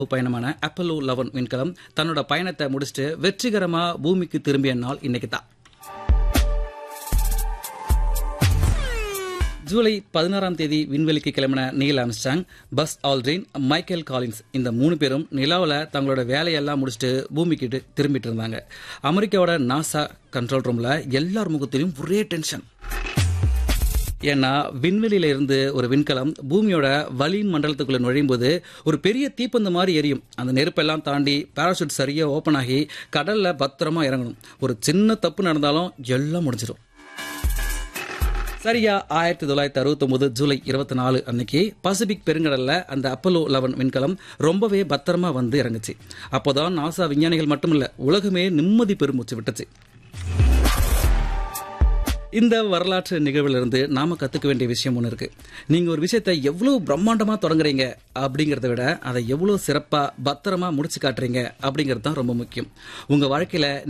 பயணமான Apollo eleven விண்கலம் தன்னோட பயணத்தை முடிச்சுட்டு வெற்றிகரமா பூமிக்கு திரும்பிய நாள் இன்னைக்கு தான் ஜூலை பதினாறாம் தேதி விண்வெளிக்கு கிளம்பின Neil Armstrong Buzz Aldrin Michael Collins இந்த மூணு பேரும் நிலாவில் தங்களோட வேலையெல்லாம் முடிச்சுட்டு பூமிக்கு தி- திரும்பிட்டு இருந்தாங்க அமெரிக்காவோட நாசா கண்ட்ரோல் ரூம்ல எல்லார் முகத்திலும் ஒரே டென்ஷன் ஏன்னா விண்வெளியில இருந்து ஒரு விண்கலம் பூமியோட வளி மண்டலத்துக்குள்ள நுழையும் போது ஒரு பெரிய தீப்பந்த மாதிரி எரியும் அந்த நெருப்பெல்லாம் தாண்டி பாராசூட் சரியா ஓபன் ஆகி கடல்ல பத்திரமா இறங்கணும் ஒரு சின்ன தப்பு நடந்தாலும் எல்லாம் முடிஞ்சிடும் சரியா ஆயிரத்தி தொள்ளாயிரத்தி அறுபத்தொன்பது ஜூலை இருபத்தி நாலு அன்னைக்கு பசிபிக் பெருங்கடல்ல அந்த அப்பல்லோ லெவன் விண்கலம் ரொம்பவே பத்திரமா வந்து இறங்குச்சு அப்போதான் நாசா விஞ்ஞானிகள் மட்டுமில்ல உலகமே நிம்மதி பெருமூச்சு விட்டுச்சு இந்த வரலாற்று நிகழ்விலிருந்து நாம கத்துக்க வேண்டிய விஷயம் ஒன்று இருக்கு நீங்க ஒரு விஷயத்தை எவ்வளவு பிரம்மாண்டமா தொடங்குறீங்க அப்படிங்கறத விட அதை எவ்வளவு சிறப்பா பத்திரமா முடிச்சு காட்டுறீங்க அப்படிங்கிறது தான் ரொம்ப முக்கியம் உங்க வாழ்க்கையில